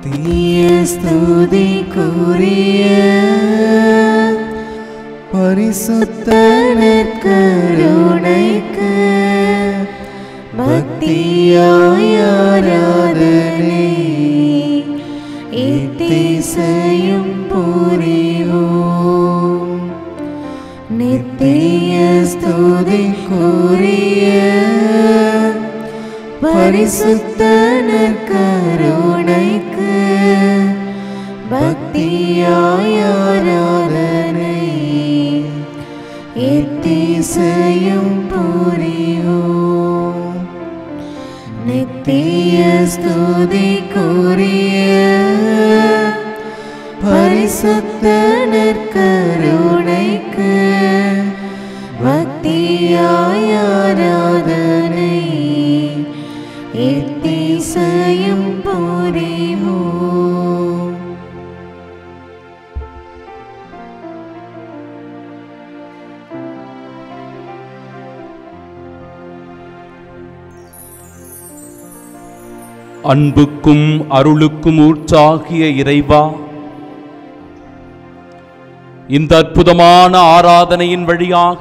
நித்திய ஸ்துதிக்குரிய பரிசுத்த நற்கருணைக்கு பக்தியாய் ஆராதனை இத்திசையும் புரிவோம் நித்திய ஸ்துதிக்குரிய பரிசுத்த நற்கருணைக்கு பக்தியாய் ஆராதனை எத்திசையும் புரிவோம் நித்திய ஸ்துதிக்குரிய பரிசுத்த நற்கருணைக்கு பக்தியாய் ஆராதனை எத்திசையும் புரிவோம் அன்புக்கும் அருளுக்கும் ஊற்றாகிய இறைவா இந்த அற்புதமான ஆராதனையின் வழியாக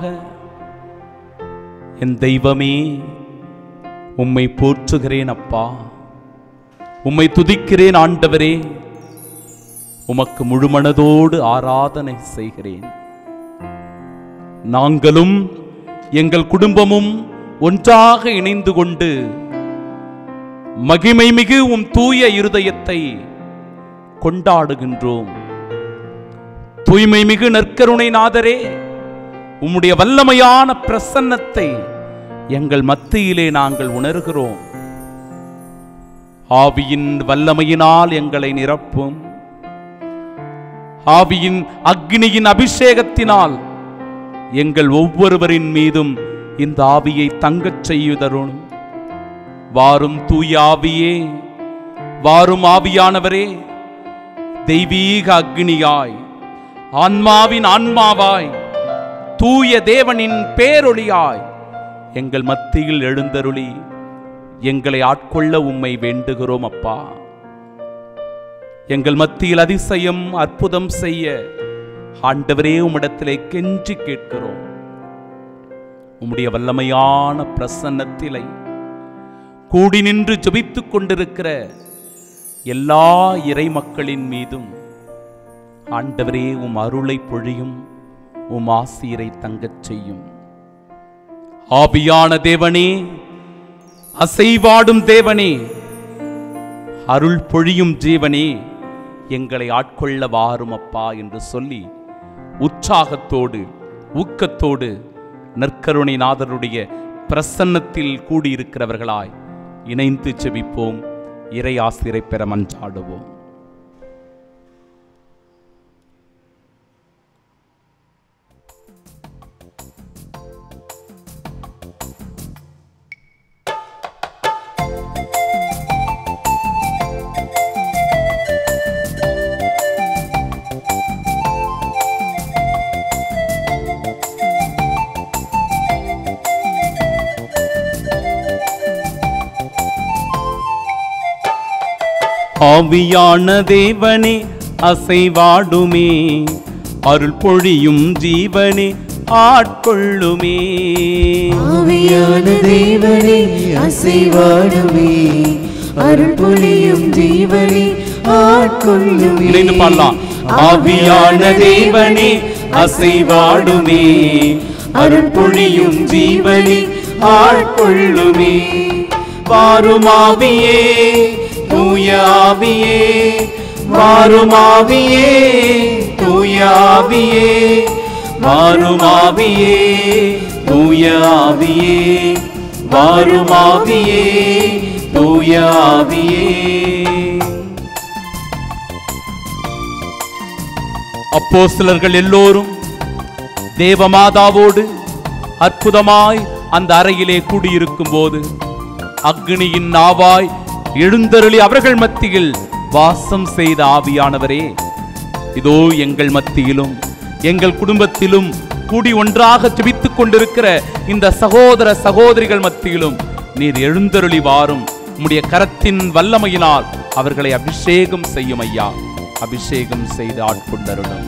என் தெய்வமே உம்மை போற்றுகிறேன் அப்பா உம்மை துதிக்கிறேன் ஆண்டவரே உமக்கு முழுமனதோடு ஆராதனை செய்கிறேன் நாங்களும் எங்கள் குடும்பமும் ஒன்றாக இணைந்து கொண்டு மகிமை மிகு உம் தூய இருதயத்தை கொண்டாடுகின்றோம் தூய்மை மிகு நற்கருணை நாதரே உம்முடைய வல்லமையான பிரசன்னத்தை எங்கள் மத்தியிலே நாங்கள் உணர்கிறோம் ஆவியின் வல்லமையினால் எங்களை நிரப்பும் ஆவியின் அக்னியின் அபிஷேகத்தினால் எங்கள் ஒவ்வொருவரின் மீதும் இந்த ஆவியை தங்கச் செய்யுதரும் வாரும் தூய ஆவியே வாரும் ஆவியானவரே தெய்வீக அக்னியாய் ஆன்மாவின் ஆன்மாவாய் தூய தேவனின் பேரொளியாய் எங்கள் மத்தியில் எழுந்தருளி எங்களை ஆட்கொள்ள உம்மை வேண்டுகிறோம் அப்பா எங்கள் மத்தியில் அதிசயம் அற்புதம் செய்ய ஆண்டவரே உம்மிடத்திலே கெஞ்சி கேட்கிறோம் உம்முடைய வல்லமையான பிரசன்னத்திலை கூடி நின்று ஜெபித்துக் கொண்டிருக்கிற எல்லா இறை மக்களின் மீதும் ஆண்டவரே உம் அருளை பொழியும் உம் ஆசீரை தங்கச் செய்யும் ஆவியான தேவனே அசைவாடும் தேவனே அருள் பொழியும் ஜீவனே எங்களை ஆட்கொள்ள வாரும் அப்பா என்று சொல்லி உற்சாகத்தோடு ஊக்கத்தோடு நற்கருணை நாதருடைய பிரசன்னத்தில் கூடியிருக்கிறவர்களாய் இணைந்து செபிப்போம் இறை ஆசிரை பெற மன்றாடுவோம் ஆவியான தேவனே அசைவாடுமே அருள் பொழியும் ஜீவனே ஆட்கொள்ளுமே ஆவியான தேவனே அசைவாடுமே அருள் பொழியும் ஜீவனே ஆட்கொள்ளுமே இணைந்து பாடலாம் ஆவியான தேவனே அசைவாடுமே அருள் பொழியும் ஜீவனே ஆட்கொள்ளுமே வாரும் ஆவியே தூய ஆவியே வாரும் ஆவியே தூய ஆவியே வாரும் ஆவியே தூய ஆவியே வாரும் ஆவியே தூய ஆவியே அப்போஸ்தலர்கள் எல்லோரும் தேவமாதாவோடு அற்புதமாய் அந்த அறையிலே கூடியிருக்கும் போது அக்னியின் நாவாய் எழுந்தருளி அவர்கள் மத்தியில் வாசம் செய்த ஆவியானவரே இதோ எங்கள் மத்தியிலும் எங்கள் குடும்பத்திலும் கூடி ஒன்றாக ஜெபித்துக் கொண்டிருக்கிற இந்த சகோதர சகோதரிகள் மத்தியிலும் நீர் எழுந்தருளி வாரும் உம்முடைய கரத்தின் வல்லமையினால் அவர்களை அபிஷேகம் செய்யும் ஐயா அபிஷேகம் செய்து ஆட்கொண்டருளும்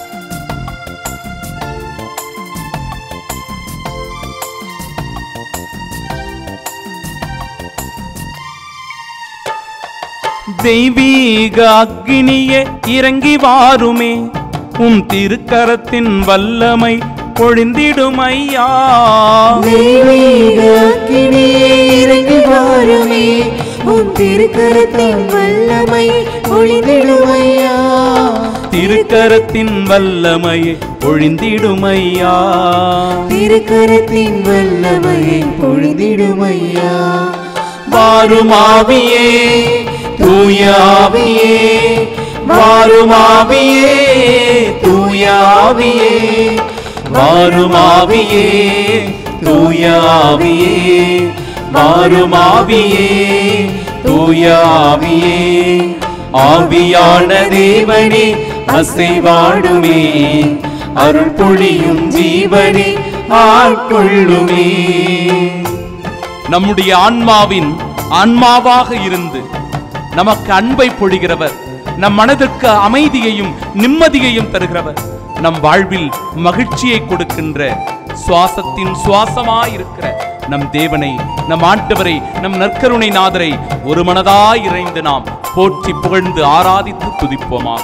தெய்வீக அக்னியே இறங்கி வாருமே உம் திருக்கரத்தின் வல்லமை பொழிந்திடும் ஐயா தெய்வீக அக்கினியே இறங்கி வாருமே உன் திருக்கரத்தின் வல்லமை ஒளிந்திடும் ஐயா திருக்கரத்தின் வல்லமை பொழிந்திடும் ஐயா திருக்கரத்தின் வல்லமையை பொழிந்திடும் ஐயா வாருமாவியே தூயாவியே வாருமாவியே தூயாவியே வாருமாவியே தூயாவியே வாருமாவியே தூயாவியே ஆவியான தேவனே அசைவாடுமே அருள் பொழியும் ஜீவனே ஆட்கொள்ளுமே நம்முடைய ஆன்மாவின் ஆன்மாவாக இருந்து நமக்கு அன்பை பொழிகிறவர் நம் மனதிற்கு அமைதியையும் நிம்மதியையும் தருகிறவர் நம் வாழ்வில் மகிழ்ச்சியை கொடுக்கின்ற சுவாசத்தின் சுவாசமாயிருக்கிற நம் தேவனை நம் ஆண்டவரை நம் நற்கருணை நாதரை ஒரு மனதாய் இறைந்து நாம் போற்றி புகழ்ந்து ஆராதித்து துதிப்போமாக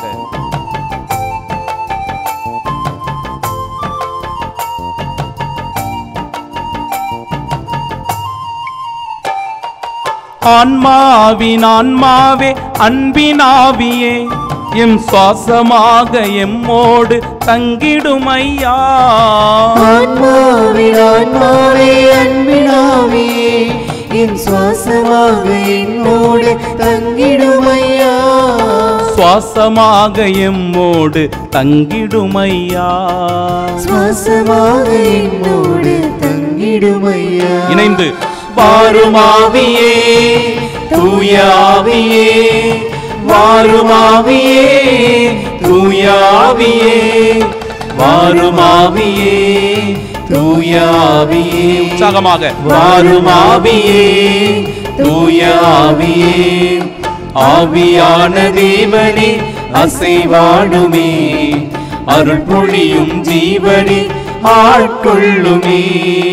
ஆன்மாவின் ஆன்மாவே அன்பினாவியே எம் சுவாசமாக எம்மோடு தங்கிடும் ஐயா ஆன்மாவில் ஆன்மாவே அன்பினாவே என் சுவாசமாக என்னோடு தங்கிடும் ஐயா சுவாசமாக எம்மோடு தங்கிடும் ஐயா சுவாசமாக என்னோடு தங்கிடும் ஐயா இணைந்து வாருமாவியே தூயாவியே வாருமாவியே தூயாவியே வாருமாவியே தூயாவியே உற்சாகமாக வாருமாவியே தூயாவியே ஆவியான தேவனே அசைவாடுமே அருள் பொழியும் ஜீவனே ஆட்கொள்ளுமே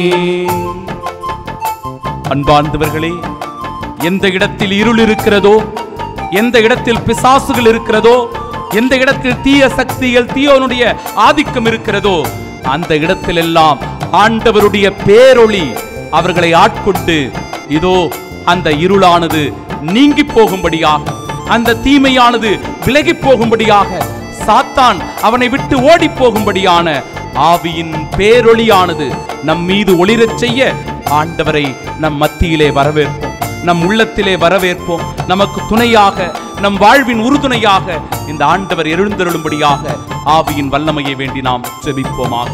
அன்பார்ந்தவர்களே எந்த இடத்தில் இருள் இருக்கிறதோ எந்த இடத்தில் பிசாசுகள் இருக்கிறதோ எந்த இடத்தில் தீய சக்திகள் தீயோனுடைய ஆதிக்கம் இருக்கிறதோ அந்த இடத்திலெல்லாம் ஆண்டவருடைய பேரொளி அவர்களை ஆட்கொண்டு இதோ அந்த இருளானது நீங்கி போகும்படியாக அந்த தீமையானது விலகி போகும்படியாக சாத்தான் அவனை விட்டு ஓடி போகும்படியான ஆவியின் பேரொளியானது நம் மீது ஒளிரச் செய்ய ஆண்டவரை நம் மத்தியிலே வரவேற்போம் நம் உள்ளத்திலே வரவேற்போம் நமக்கு துணையாக நம் வாழ்வின் உறுதுணையாக இந்த ஆண்டவர் எழுந்தருளும்படியாக ஆவியின் வல்லமையை வேண்டி நாம் செபிப்போமாக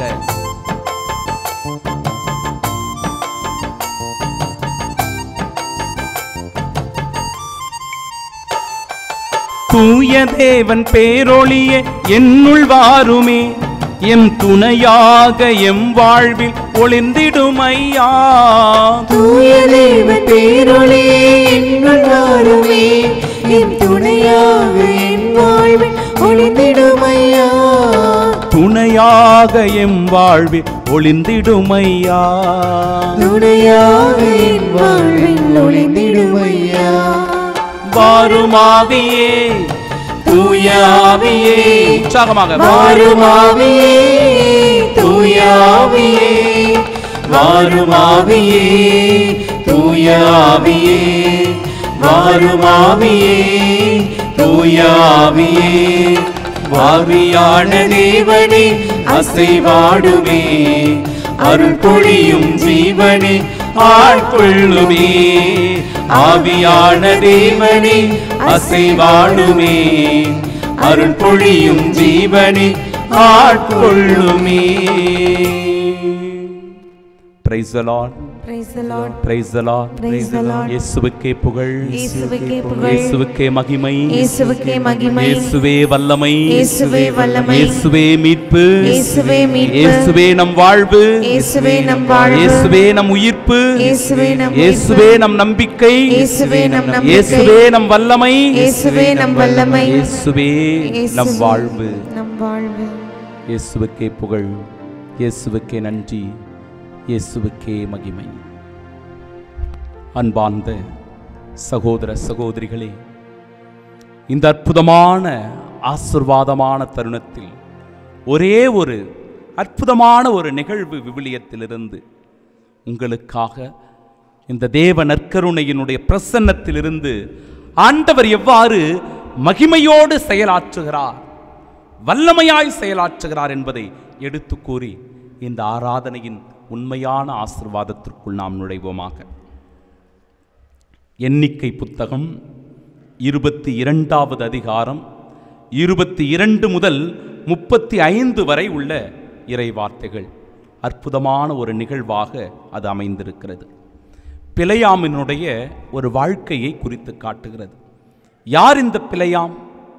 தூய தேவன் பேரொளியே என்னுள் வாருமே எம் துணையாக எம் வாழ்வில் ஒளிர்ந்திடும் ஐயா தூய தேவ பேரொளியே என்னுள் வாருமே என் துணையாக என் வாழ்வில் ஒளிந்திடும் ஐயா துணையாக எம் வாழ்வில் ஒளிர்ந்திடும் ஐயா துணையாக என் வாழ்வில் ஒளிந்திடும் ஐயா வாருமாவியே தூயாவியே உற்சாகமாக வாருமாவியே தூயாவியே வாருமாவியே தூயாவியே வாருமாவியே தூயாவியே வாவியான தேவனே அசைவாடுமே அருள் பொழியும் ஜீவனே ஆட்கொள்ளுமே ஆவியான தேவனே அசைவாடுமே அருள் பொழியும் ஜீவனே ஆட்கொள்ளுமே praise the Lord Praise the Lord. Praise the Lord Praise the Lord. இயேசுவுக்கே புகழ் இயேசுவுக்கே புகழ். இயேசுவுக்கே மகிமை இயேசுவுக்கே மகிமை. இயேசுவே வல்லமை இயேசுவே வல்லமை. இயேசுவே மீட்பு இயேசுவே மீட்பு. இயேசுவே நம் வாழ்வு இயேசுவே நம் வாழ்வு. இயேசுவே நம் உயிர்ப்பு இயேசுவே நம் இயேசுவே நம் நம்பிக்கை இயேசுவே நம் நம்பிக்கை. இயேசுவே நம் வல்லமை இயேசுவே நம் வல்லமை. இயேசுவே நம் இயேசுவே வாழ்வு நம் வாழ்வு. இயேசுவுக்கே புகழ் இயேசுவுக்கே நன்றி இயேசுவுக்கே மகிமை அன்பார்ந்த சகோதர சகோதரிகளே இந்த அற்புதமான ஆசிர்வாதமான தருணத்தில் ஒரே ஒரு அற்புதமான ஒரு நிகழ்வு விவிலியத்திலிருந்து உங்களுக்காக இந்த தேவ நற்கருணையினுடைய பிரசன்னத்திலிருந்து ஆண்டவர் எவ்வாறு மகிமையோடு செயலாற்றுகிறார் வல்லமையாய் செயலாற்றுகிறார் என்பதை எடுத்து கூறி இந்த ஆராதனையின் உண்மையான ஆசிர்வாதத்திற்குள் நாம் நுழைவோமாக எண்ணிக்கை புத்தகம் இருபத்தி இரண்டாவது அதிகாரம் இருபத்தி இரண்டு முதல் முப்பத்தி ஐந்து வரை உள்ள இறை வார்த்தைகள் அற்புதமான ஒரு நிகழ்வாக அது அமைந்திருக்கிறது பிழையாமினுடைய ஒரு வாழ்க்கையை குறித்து காட்டுகிறது யார் இந்த பிழையாம்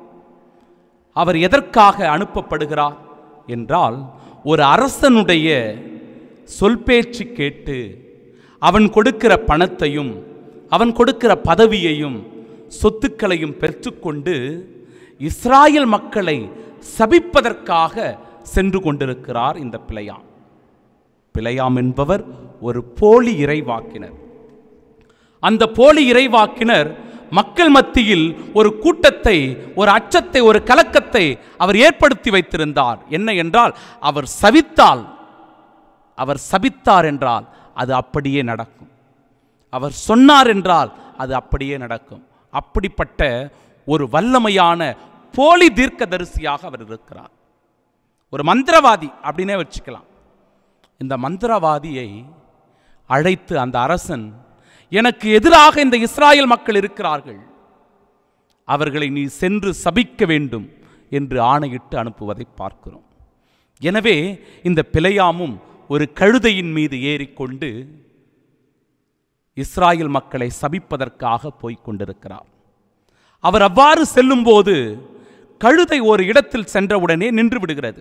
அவர் எதற்காக அனுப்பப்படுகிறார் என்றால் ஒரு அரசனுடைய சொல் பேச்சு கேட்டு அவன் கொடுக்கிற பணத்தையும் அவன் கொடுக்கிற பதவியையும் சொத்துக்களையும் பெற்றுக்கொண்டு இஸ்ராயல் மக்களை சபிப்பதற்காக சென்று கொண்டிருக்கிறார் இந்த பிழையாம் பிழையாம் என்பவர் ஒரு போலி இறைவாக்கினர் அந்த போலி இறைவாக்கினர் மக்கள் மத்தியில் ஒரு கூட்டத்தை ஒரு அச்சத்தை ஒரு கலக்கத்தை அவர் ஏற்படுத்தி வைத்திருந்தார் என்ன என்றால் அவர் சபித்தால் அவர் சபித்தார் என்றால் அது அப்படியே நடக்கும் அவர் சொன்னார் என்றால் அது அப்படியே நடக்கும் அப்படிப்பட்ட ஒரு வல்லமையான போலி தீர்க்கதரிசியாக அவர் இருக்கிறார் ஒரு மந்திரவாதி அப்படின்னே வச்சுக்கலாம் இந்த மந்திரவாதியை அழைத்து அந்த அரசன் எனக்கு எதிராக இந்த இஸ்ராயல் மக்கள் இருக்கிறார்கள் அவர்களை நீ சென்று சபிக்க வேண்டும் என்று ஆணையிட்டு அனுப்புவதை பார்க்கிறோம் எனவே இந்த பிழையாமும் ஒரு கழுதையின் மீது ஏறிக்கொண்டு இஸ்ராயல் மக்களை சபிப்பதற்காக போய்க் கொண்டிருக்கிறார் அவர் அவ்வாறு செல்லும்போது கழுதை ஒரு இடத்தில் சென்றவுடனே நின்று விடுகிறது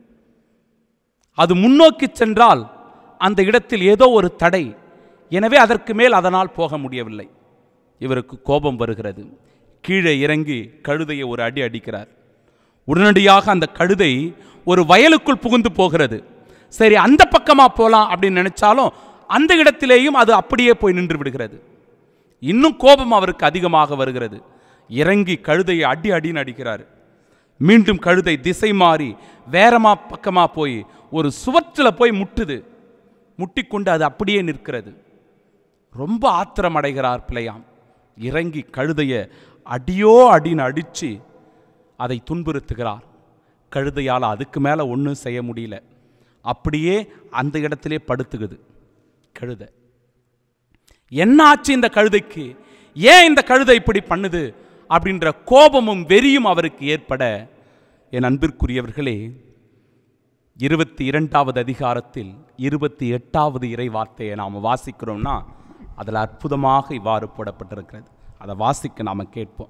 அது முன்னோக்கி சென்றால் அந்த இடத்தில் ஏதோ ஒரு தடை எனவே அதற்கு மேல் அதனால் போக முடியவில்லை இவருக்கு கோபம் வருகிறது கீழே இறங்கி கழுதையை ஒரு அடி அடிக்கிறார் உடனடியாக அந்த கழுதை ஒரு வயலுக்குள் புகுந்து போகிறது சரி அந்த பக்கமா போலாம் அப்படின்னு நினைச்சாலும் அந்த இடத்திலேயும் அது அப்படியே போய் நின்று விடுகிறது இன்னும் கோபம் அவருக்கு அதிகமாக வருகிறது இறங்கி கழுதையை அடி அடின்னு அடிக்கிறார் மீண்டும் கழுதை திசை மாறி வேறமா பக்கமா போய் ஒரு சுவற்றில் போய் முட்டுது முட்டிக்கொண்டு அது அப்படியே நிற்கிறது ரொம்ப ஆத்திரம் அடைகிறார் பிள்ளையாம் இறங்கி கழுதைய அடியோ அடின்னு அடித்து அதை துன்புறுத்துகிறார் கழுதையால் அதுக்கு மேலே ஒன்றும் செய்ய முடியல அப்படியே அந்த இடத்திலே படுத்துக்குது கழுதை என்ன ஆச்சு இந்த கழுதைக்கு ஏன் இந்த கழுதை இப்படி பண்ணுது அப்படின்ற கோபமும் வெறியும் அவருக்கு ஏற்பட என் அன்பிற்குரியவர்களே இருபத்தி இரண்டாவது அதிகாரத்தில் இருபத்தி எட்டாவது இறை வார்த்தையை நாம் வாசிக்கிறோம்னா அதில் அற்புதமாக இவ்வாறு போடப்பட்டிருக்கிறது அதை வாசிக்க நாம் கேட்போம்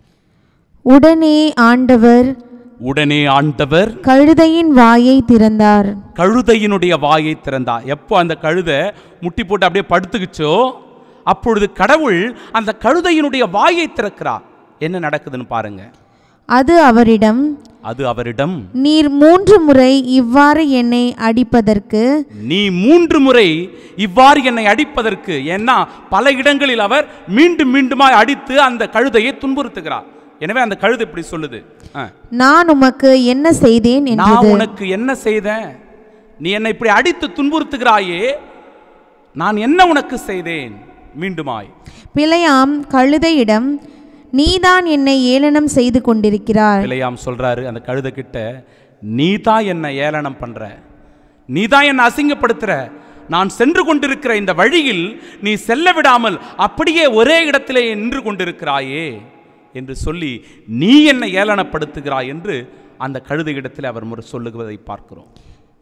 உடனே ஆண்டவர் உடனே ஆண்டவர் கழுதையின் வாயை திறந்தார் கழுதையினுடைய வாயை திறந்தார் எப்போ அந்த கழுதை முட்டி போட்டு அப்படியே படுத்துக்கிச்சோ அப்பொழுது கடவுள் அந்த கழுதையினுடைய வாயை திறக்கிறார் என்ன நடக்குதுன்னு பாருங்க அது அவரிடம் அது அவரிடம் நீர் மூன்று முறை இவ்வாறு என்னை அடிப்பதற்கு நீ மூன்று முறை இவ்வாறு என்னை அடிப்பதற்கு ஏன்னா பல இடங்களில் அவர் மீண்டும் மீண்டுமாய் அடித்து அந்த கழுதையை துன்புறுத்துகிறார் எனவே அந்த கழுதை இப்படி சொல்லுது ஆ. நான் உமக்கு என்ன செய்தேன் நான் என்றது உனக்கு என்ன செய்தேன் நீ என்னை இப்படி அடித்து துன்புறுத்துகிறாயே நான் என்ன உனக்கு செய்தேன் மீண்டுமாய் பிழையாம் கழுதையிடம் நீதான் என்னை ஏளனம் செய்து கொண்டிருக்கிறாய் பிழையாம் சொல்றாரு அந்த கழுதை கிட்ட நீ தான் என்னை ஏளனம் பண்ற நீ தான் என்னை அசிங்கப்படுத்துற நான் சென்று கொண்டிருக்கிற இந்த வழியில் நீ செல்ல விடாமல் அப்படியே ஒரே இடத்திலே நின்று கொண்டிருக்கிறாயே என்று சொல்லி நீ என்னை ஏளனப்படுத்துகிறாய் என்று அந்த கழுதை இடத்தில் அவர் முறை சொல்லுவதை பார்க்கிறோம்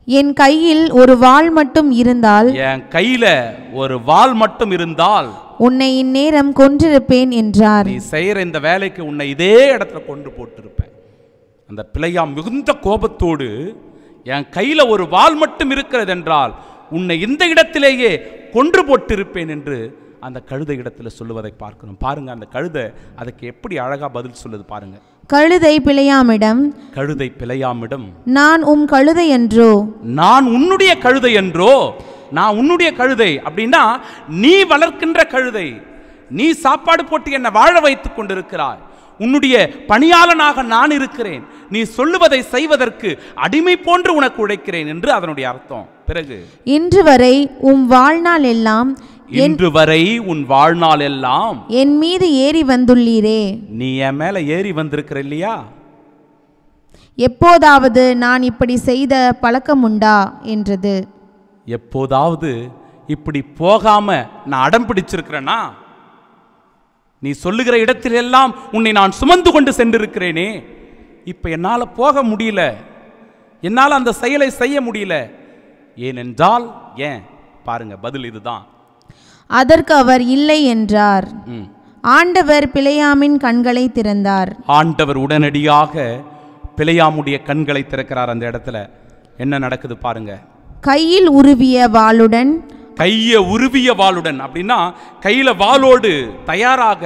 என் கையில் ஒரு வாள் மட்டும் இருந்தால் என் கையில ஒரு வாள் மட்டும் இருந்தால் உன்னை இந்நேரம் கொன்றிருப்பேன் என்றார் நீ செய்யற இந்த வேலைக்கு உன்னை இதே இடத்துல கொண்டு போட்டிருப்பேன் அந்த பிள்ளையாம் மிகுந்த கோபத்தோடு என் கையில ஒரு வாள் மட்டும் இருக்கிறது என்றால் உன்னை இந்த இடத்திலேயே கொன்று போட்டிருப்பேன் என்று அந்த கழுதை இடத்துல சொல்லுவதை பார்க்கிறோம் பாருங்க அந்த கழுதை அதுக்கு எப்படி அழகா பதில் சொல்லுது பாருங்க கழுதை பிழையாமிடம் கழுதை பிழையாமிடம் நான் உம் கழுதை என்றோ நான் உன்னுடைய கழுதை என்றோ நான் உன்னுடைய கழுதை அப்படின்னா நீ வளர்க்கின்ற கழுதை நீ சாப்பாடு போட்டு என்னை வாழ வைத்துக் கொண்டிருக்கிறாய் உன்னுடைய பணியாளனாக நான் இருக்கிறேன் நீ சொல்லுவதை செய்வதற்கு அடிமை போன்று உனக்கு உழைக்கிறேன் என்று அதனுடைய அர்த்தம் பிறகு இன்று வரை உம் வாழ்நாள் எல்லாம் இன்று வரை உன் வாழ்நாள் எல்லாம் என் மீது ஏறி வந்துள்ளீரே நீ என் மேல ஏறி வந்திருக்கிற இல்லையா எப்போதாவது நான் இப்படி செய்த பழக்கமுண்டா என்றது எப்போதாவது இப்படி போகாம நான் அடம் பிடிச்சிருக்கிறேனா நீ சொல்லுகிற இடத்திலெல்லாம் உன்னை நான் சுமந்து கொண்டு சென்றிருக்கிறேனே இப்ப என்னால போக முடியல என்னால் அந்த செயலை செய்ய முடியல ஏனென்றால் ஏன் பாருங்க பதில் இதுதான் அதற்கு அவர் இல்லை என்றார் ம். ஆண்டவர் பிழையாமின் கண்களை திறந்தார் ஆண்டவர் உடனடியாக பிழையாமுடைய கண்களை திறக்கிறார் அந்த இடத்துல என்ன நடக்குது பாருங்க கையில் உருவிய வாளுடன் கைய உருவிய வாளுடன் அப்படின்னா கையில வாளோடு தயாராக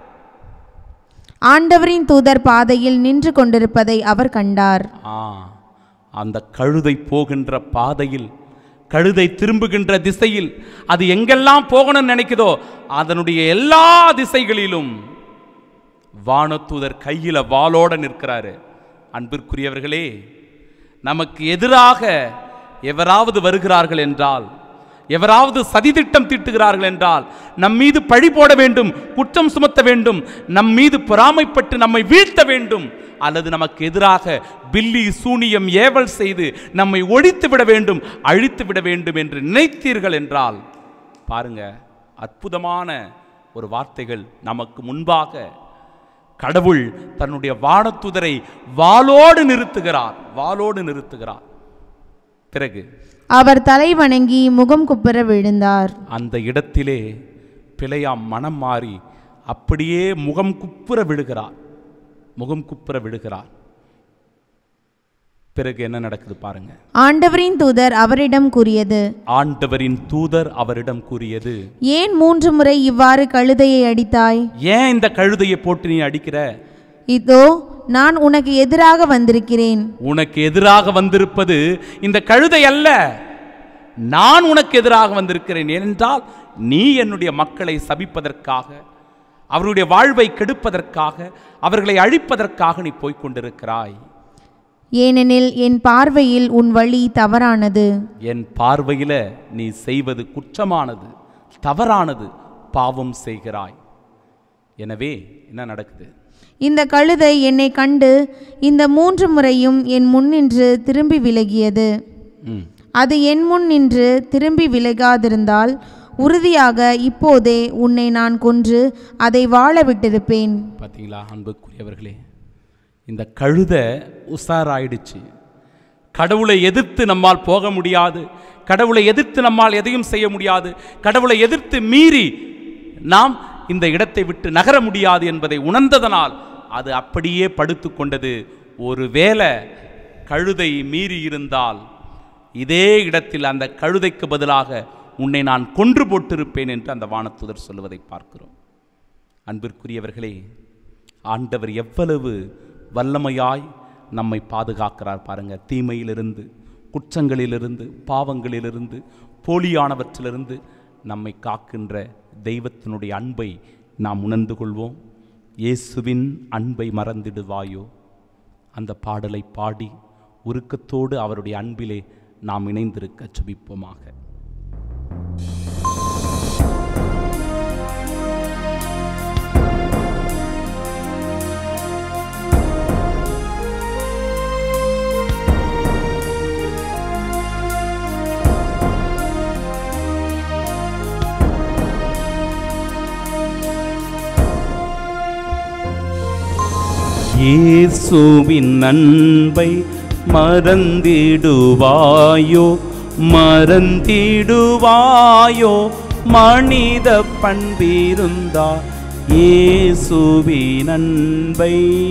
ஆண்டவரின் தூதர் பாதையில் நின்று கொண்டிருப்பதை அவர் கண்டார் ஆ அந்த கழுதை போகின்ற பாதையில் கழுதை திரும்புகின்ற திசையில் அது எங்கெல்லாம் போகணும்னு நினைக்குதோ அதனுடைய எல்லா திசைகளிலும் வானத்தூதர் கையில வாளோட நிற்கிறாரு அன்பிற்குரியவர்களே நமக்கு எதிராக எவராவது வருகிறார்கள் என்றால் எவராவது சதித்திட்டம் தீட்டுகிறார்கள் என்றால் நம் மீது பழி போட வேண்டும் குற்றம் சுமத்த வேண்டும் நம் மீது பொறாமைப்பட்டு நம்மை வீழ்த்த வேண்டும் அல்லது நமக்கு எதிராக பில்லி சூனியம் ஏவல் செய்து நம்மை ஒழித்து விட வேண்டும் அழித்து விட வேண்டும் என்று நினைத்தீர்கள் என்றால் பாருங்க அற்புதமான ஒரு வார்த்தைகள் நமக்கு முன்பாக கடவுள் தன்னுடைய வானத்துதரை வாளோடு நிறுத்துகிறார் வாளோடு நிறுத்துகிறார் பிறகு அவர் தலை வணங்கி முகம் குப்புற விழுந்தார் அந்த இடத்திலே பிழையாம் மனம் மாறி அப்படியே முகம் குப்புற விழுகிறார் முகம் குப்புற விழுகிறார் பிறகு என்ன நடக்குது பாருங்க ஆண்டவரின் தூதர் அவரிடம் கூறியது ஆண்டவரின் தூதர் அவரிடம் கூறியது ஏன் மூன்று முறை இவ்வாறு கழுதையை அடித்தாய் ஏன் இந்த கழுதையை போட்டு நீ அடிக்கிற இதோ நான் உனக்கு எதிராக வந்திருக்கிறேன் உனக்கு எதிராக வந்திருப்பது இந்த கழுதை அல்ல நான் உனக்கு எதிராக வந்திருக்கிறேன் ஏனென்றால் நீ என்னுடைய மக்களை சபிப்பதற்காக அவருடைய வாழ்வை கெடுப்பதற்காக அவர்களை அழிப்பதற்காக நீ போய்க் கொண்டிருக்கிறாய் ஏனெனில் என் பார்வையில் உன் வழி தவறானது என் பார்வையில நீ செய்வது குற்றமானது தவறானது பாவம் செய்கிறாய் எனவே என்ன நடக்குது இந்த கழுதை என்னை கண்டு இந்த மூன்று முறையும் என் முன்னின்று திரும்பி விலகியது ம் அது என் முன் நின்று திரும்பி விலகாதிருந்தால் உறுதியாக இப்போதே உன்னை நான் கொன்று அதை வாழ விட்டிருப்பேன் பார்த்தீங்களா அன்புக்குரியவர்களே இந்த கழுதை உஷாராயிடுச்சு கடவுளை எதிர்த்து நம்மால் போக முடியாது கடவுளை எதிர்த்து நம்மால் எதையும் செய்ய முடியாது கடவுளை எதிர்த்து மீறி நாம் இந்த இடத்தை விட்டு நகர முடியாது என்பதை உணர்ந்ததனால் அது அப்படியே படுத்து கொண்டது ஒருவேளை கழுதை மீறி இருந்தால் இதே இடத்தில் அந்த கழுதைக்கு பதிலாக உன்னை நான் கொன்று போட்டிருப்பேன் என்று அந்த வானத்துதர் சொல்லுவதை பார்க்கிறோம் அன்பிற்குரியவர்களே ஆண்டவர் எவ்வளவு வல்லமையாய் நம்மை பாதுகாக்கிறார் பாருங்க தீமையிலிருந்து குற்றங்களிலிருந்து பாவங்களிலிருந்து போலியானவற்றிலிருந்து நம்மை காக்கின்ற தெய்வத்தினுடைய அன்பை நாம் உணர்ந்து கொள்வோம் இயேசுவின் அன்பை மறந்திடுவாயோ அந்த பாடலை பாடி உருக்கத்தோடு அவருடைய அன்பிலே நாம் இணைந்திருக்க ஜெபிப்போமாக இயேசுவின் அன்பை மறந்திடுவாயோ மறந்திடுவாயோ மனித பண்பிருந்தா இயேசுவின் அன்பை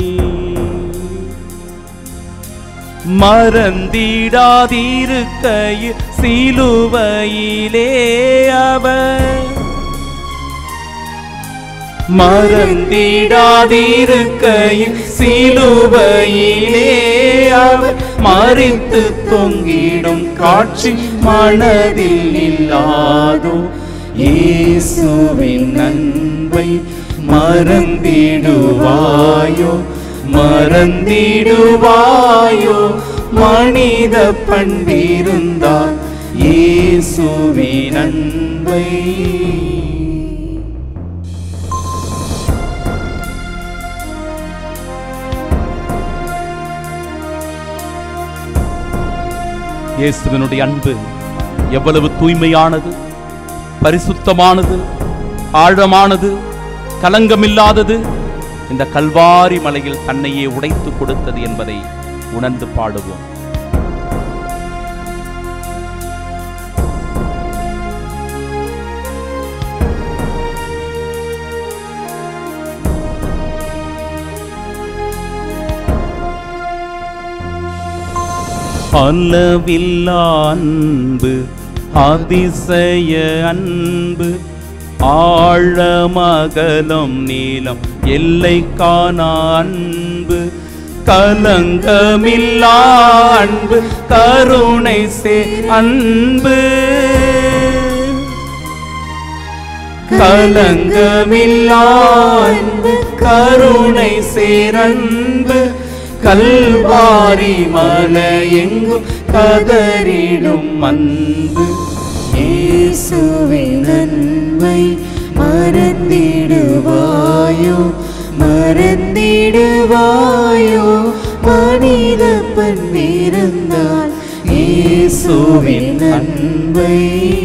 மறந்திடாதிருக்கையில் சிலுவையிலே அவர் மறந்திடாதிருக்கையில் சிலுவையிலே அவர் மறித்து தொங்கிடும் காட்சி மனதில் இல்லாதோ இயேசுவின் அன்பை மறந்திடுவாயோ மறந்திடுவாயோ மனித பண்பிருந்தால் இயேசுவின் அன்பை இயேசுவினுடைய அன்பு எவ்வளவு தூய்மையானது பரிசுத்தமானது ஆழமானது கலங்கமில்லாதது இந்த கல்வாரி மலையில் தன்னையே உடைத்து கொடுத்தது என்பதை உணர்ந்து பாடுவோம் அளவில்லா அன்பு அதிசய அன்பு ஆழமகலம் நீளம் எல்லை காணா அன்பு கலங்கமில்லா அன்பு கருணை சே அன்பு கலங்கமில்லா அன்பு கருணை சேரன்பு கல்வாரி மலையெங்கும் கதறிடும் அன்பு இயேசுவின் அன்பை மறந்திடுவாயோ மறந்திடுவாயோ மனித பண்பிருந்தால் இயேசுவின் அன்பை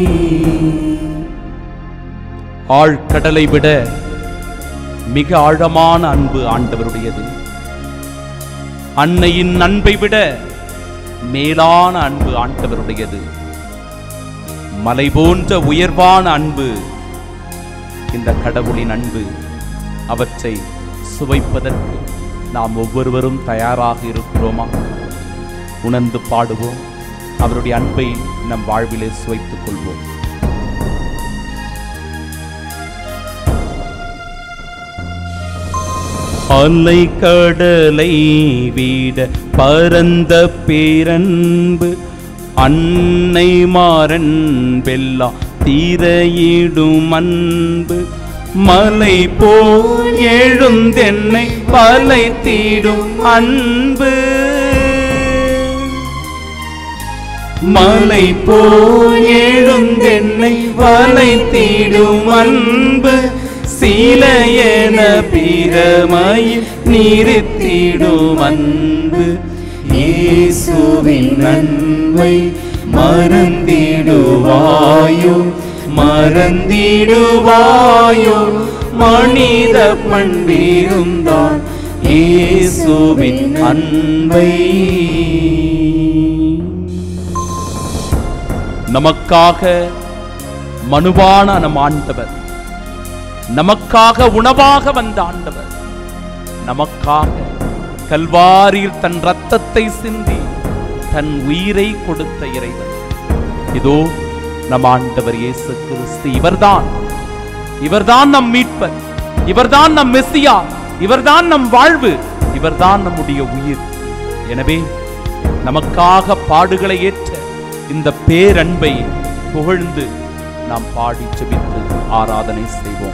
ஆழ்கடலை விட மிக ஆழமான அன்பு ஆண்டவருடையது அன்னையின் அன்பை விட மேலான அன்பு ஆண்டவருடையது மலை போன்ற உயர்வான அன்பு இந்த கடவுளின் அன்பு அவற்றை சுவைப்பதற்கு நாம் ஒவ்வொருவரும் தயாராக இருக்கிறோமா உணர்ந்து பாடுவோம் அவருடைய அன்பை நம் வாழ்விலே சுவைத்துக் கொள்வோம் அலை கடலை வீட பரந்த பேரன்பு அன்னை மாறன் வெல்லா தீரையிடும் அன்பு மலை போல் எழுந்தென்னை பலை தீடும் அன்பு மலை போல் எழுந்தென்னை வலை தீடும் அன்பு சீலையென பிரமையில் நிறுத்திடும் அன்பு இயேசுவின் அன்பை மறந்திடுவாயோ மறந்திடுவாயோ மனித பண்பிருந்தான் இயேசுவின் அன்பை நமக்காக மனுவான நம் ஆண்டவர் நமக்காக உணவாக வந்த ஆண்டவர் நமக்காக கல்வாரியில் தன் ரத்தத்தை சிந்தி தன் உயிரை கொடுத்த இறைவன் இதோ நம் ஆண்டவர் இயேசு கிறிஸ்து இவர்தான் இவர்தான் நம் மீட்பர் இவர்தான் நம் மெஸ்ஸியா இவர்தான் நம் வாழ்வு இவர்தான் நம்முடைய உயிர் எனவே நமக்காக பாடுகளை ஏற்ற இந்த பேரன்பை புகழ்ந்து நாம் பாடி ஜெபித்து ஆராதனை செய்வோம்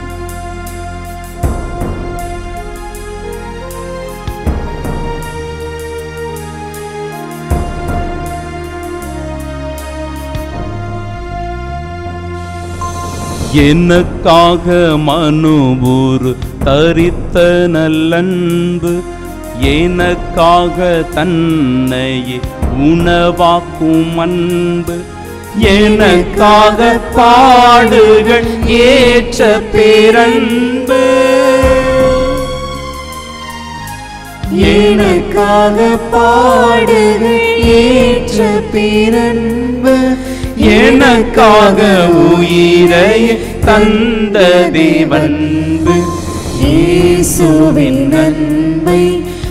எனக்காக மனுபூர் தரித்த நல்லன்பு எனக்காக தன்னையே உணவாக்கும் அன்பு எனக்காக பாடுகள் ஏற்ற பேரன்பு எனக்காக பாடுகள் ஏற்ற பிறன்பு எனக்காக உயிரை தந்த தேவன்பு இயேசுவின் அன்பை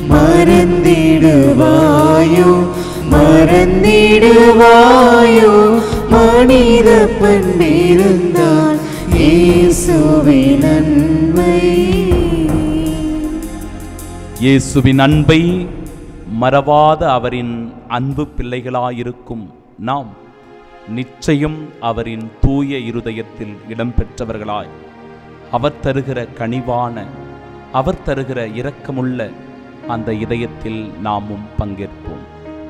மறந்திடுவாயோ மறந்திடுவாயோ மனித பண்பிருந்தால் இயேசுவின் அன்பை இயேசுவின் அன்பை மறவாத அவரின் அன்பு பிள்ளைகளாயிருக்கும் நாம் நிச்சயம் அவரின் தூய இருதயத்தில் இடம்பெற்றவர்களாய் அவர் தருகிற கனிவான அவர் தருகிற இரக்கமுள்ள அந்த இதயத்தில் நாமும் பங்கேற்போம்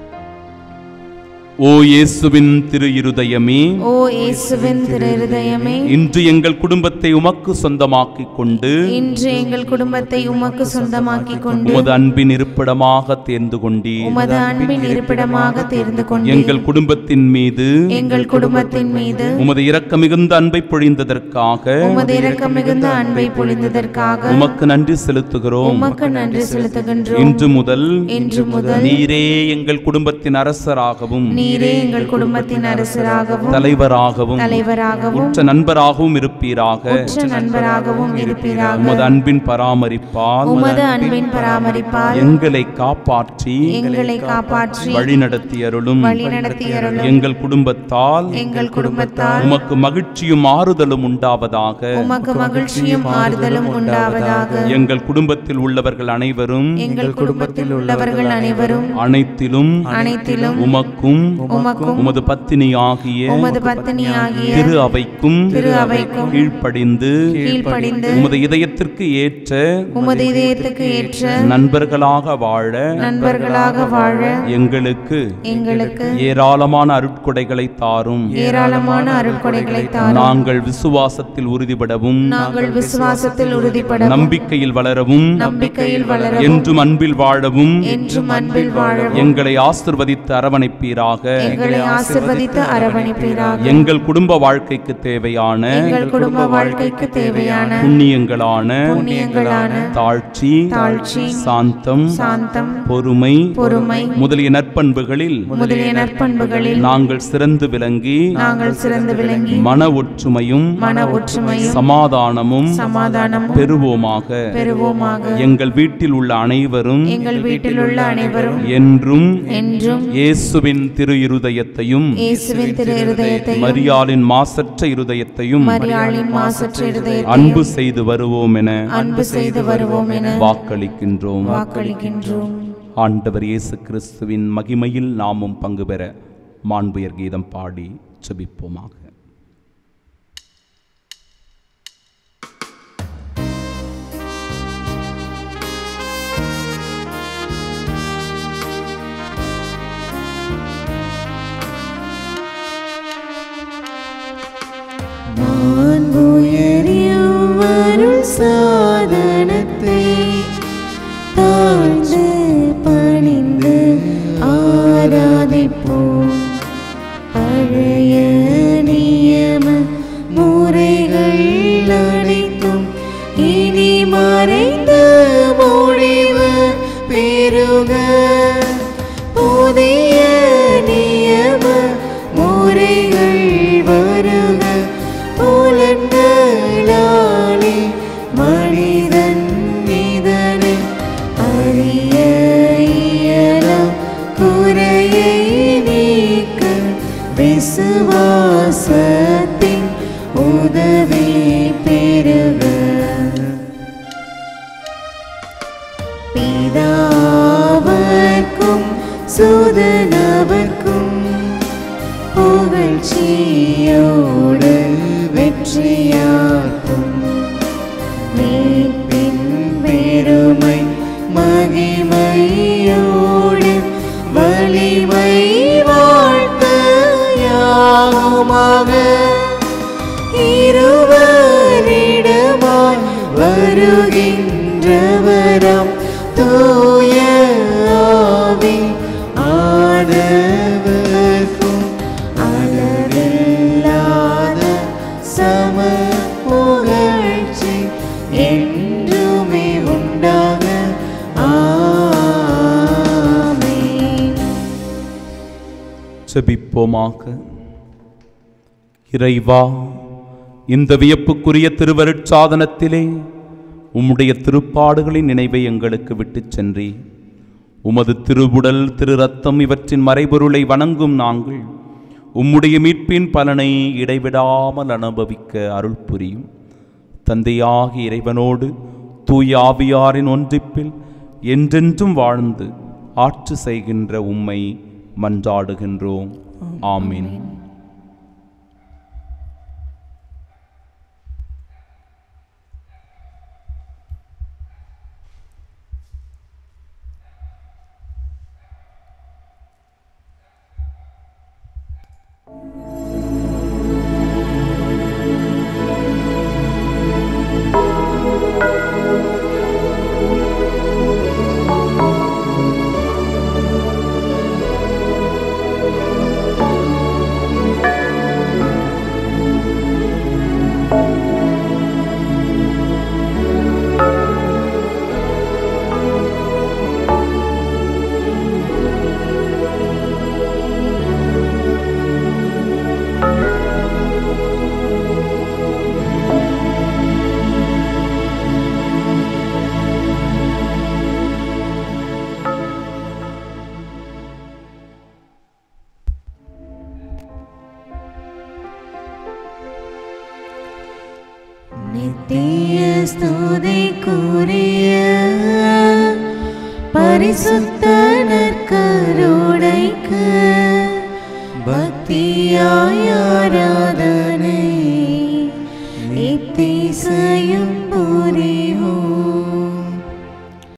ஓ இயேசுவின் திரு இருதயமே ஓ இயேசுவின் திரு இருதயமே இன்று எங்கள் குடும்பத்தை உமக்கு சொந்தமாக்கிக் கொண்டு இன்று எங்கள் குடும்பத்தை உமக்கு சொந்தமாக்கிக் கொண்டு உமது அன்பின் இருப்பிடமாக தேர்ந்து கொண்டீர் உமது அன்பின் இருப்பிடமாக தேர்ந்து கொண்டு எங்கள் குடும்பத்தின் மீது எங்கள் குடும்பத்தின் மீது உமது இரக்க மிகுந்த அன்பை பொழிந்ததற்காக உமது இரக்கம் மிகுந்த அன்பை பொழிந்ததற்காக உமக்கு நன்றி செலுத்துகிறோம் உமக்கு நன்றி செலுத்துகின்றோம் இன்று முதல் இன்று முதல் நீரே எங்கள் குடும்பத்தின் அரசராகவும் நீரே எங்கள் குடும்பத்தின் அரசராகவும் தலைவராகவும் தலைவராகவும் உற்ற நண்பராகவும் இருப்பீராக உற்ற நண்பராகவும் இருப்பீராக உமது அன்பின் பராமரிப்பால் உமது அன்பின் பராமரிப்பால் எங்களை காப்பாற்றி எங்களை காப்பாற்றி வழிநடத்தி அருளும் வழிநடத்தியருளும் எங்கள் குடும்பத்தால் எங்கள் குடும்பத்தால் உமக்கு மகிழ்ச்சியும் ஆறுதலும் உண்டாவதாக உமக்கு மகிழ்ச்சியும் ஆறுதலும் உண்டாவதாக எங்கள் குடும்பத்தில் உள்ளவர்கள் அனைவரும் எங்கள் குடும்பத்தில் உள்ளவர்கள் அனைவரும் அனைத்திலும் அனைத்திலும் உமக்கும் உமக்கும் உமது பத்தினியாகிய உமது பத்தினியாகிய திரு அவைக்கும் திரு அவைக்கும் கீழ்ப்படிந்து கீழ்ப்படிந்து உமது இதயத்திற்கு ஏற்ற உமது இதயத்துக்கு ஏற்ற நண்பர்களாக வாழ நண்பர்களாக வாழ எங்களுக்கு எங்களுக்கு ஏராளமான அருட்கொடைகளை தாரும் ஏராளமான அருட்கொடைகளை தாரும் நாங்கள் விசுவாசத்தில் உறுதிபடவும் நாங்கள் விசுவாசத்தில் உறுதிப்படவும் நம்பிக்கையில் வளரவும் நம்பிக்கையில் வளரவும் என்றும் அன்பில் வாழவும் என்றும் அன்பில் வாழவும் எங்களை ஆசிர்வதித்து அரவணைப்பீராக எங்களை ஆசிர்வதித்து அரவணைப்பீராக எங்கள் குடும்ப வாழ்க்கைக்கு தேவையான எங்கள் குடும்ப வாழ்க்கைக்கு தேவையான புண்ணியங்களான புண்ணியங்களான தாழ்ச்சி தாழ்ச்சி சாந்தம் சாந்தம் பொறுமை பொறுமை முதலிய நற்பண்புகளில் முதலிய நற்பண்புகளில் நாங்கள் சிறந்து விளங்கி நாங்கள் சிறந்து விளங்கி மன ஒற்றுமையும் மன ஒற்றுமையும் சமாதானமும் சமாதானமும் பெறுவோமாக பெறுவோமாக எங்கள் வீட்டில் உள்ள அனைவரும் எங்கள் வீட்டில் உள்ள அனைவரும் என்றும் என்றும் இயேசுவின் திரு இருதயத்தையும் இயேசுவின் திரு இருதயத்தையும் மரியாளின் மாசற்ற இருதயத்தையும் மரியாளின் மாசற்ற இருதயத்தையும் அன்பு செய்து வருவோம் என அன்பு செய்து வருவோம் என வாக்களிக்கின்றோம் வாக்களிக்கின்றோம் ஆண்டவர் இயேசு கிறிஸ்துவின் மகிமையில் நாமும் பங்கு பெற மாண்புயர் கீதம் பாடி செபிப்போமாக மாண்புயரியும் அருள் சாதனத்தை தாழ்ந்து பணிந்து ஆராதிப்போம் பழைய நியம முறைகள் அனைத்தும் இனி மறைந்து முடிவு பெருக புதிய நியம முறைகள் வருக புலன்களாலே மனிதன் இதனை அறிய இயலாம் குறையை நீக்க விசுவாசத்தின் உதவி பெறுக பிதாவர்க்கும் சுதனவர்க்கும் புகழ்ச்சியோடு வெற்றியாக்கும் மீட்பின் பெருமை மகிமையோடு வலிமை வாழ்த்த யாகுமாக இருவரிடமாய் வருகின்றவரம் தூய ஆவி ஆனவர்க்கும் அளவில்லாத சம புகழ்ச்சி என்றுமே உண்டாக ஆமென் செபிப்போமாக இறைவா இந்த வியப்புக்குரிய திருவருட்சாதனத்திலே உம்முடைய திருப்பாடுகளின் நினைவை எங்களுக்கு விட்டுச் சென்றே உமது திருவுடல் திரு ரத்தம் இவற்றின் மறைபொருளை வணங்கும் நாங்கள் உம்முடைய மீட்பின் பலனை இடைவிடாமல் அனுபவிக்க அருள் புரியும் தந்தையாகி இறைவனோடு தூய ஆவியாரின் ஒன்றிப்பில் என்றென்றும் வாழ்ந்து ஆட்சி செய்கின்ற உம்மை மன்றாடுகின்றோம் ஆமீன் நித்திய ஸ்துதிக்குரிய பரிசுத்த நற்கருணைக்கு பக்தியாய் ஆராதனை நித்திசையும்